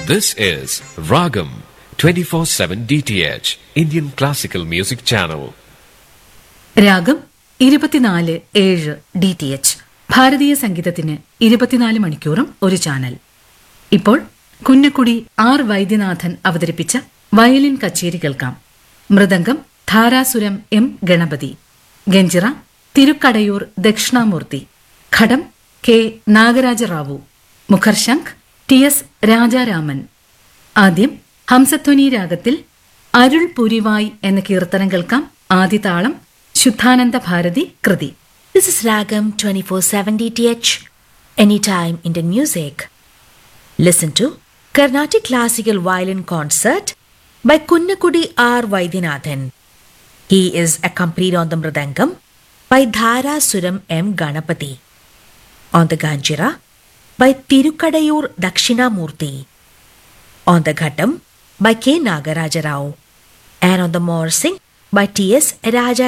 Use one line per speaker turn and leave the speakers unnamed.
This is Ragam 24/7 DTH Indian Classical Music Channel.
രാഗം ഇരുപത്തിനാല് ഏഴ് ഡി ടി എച്ച് ഭാരതീയ സംഗീതത്തിന് ഇരുപത്തിനാല് മണിക്കൂറും ഒരു ചാനൽ ഇപ്പോൾ കുന്നക്കുടി ആർ വൈദ്യനാഥൻ അവതരിപ്പിച്ച വയലിൻ കച്ചേരി കേൾക്കാം mridangam Dharasuram M Ganapathi ganjira Thirukkadaiyur Dakshinamurthy ghatam K Nagaraja Rao mukharshankh T S Rajaraman ആദ്യം ഹംസധ്വനി രാഗത്തിൽ അരുൾ പുരിവായ് എന്ന കീർത്തനം കേൾക്കാം ആദിതാളം ശുദ്ധാനന്ദ ഭാരതി കൃതി
This is Ragam 24/7 DTH, anytime Indian music. Listen to Carnatic Classical Violin Concert by Kunnakudi R. Vaidyanathan. He is accompanied on the Mridangam by Dhara Suram M. Ganapati. On the Ganjira by Tirukadayur Dakshinamurthy. On the Ghatam by K. Nagaraj Rao. And on the Morsing by T.S. Raja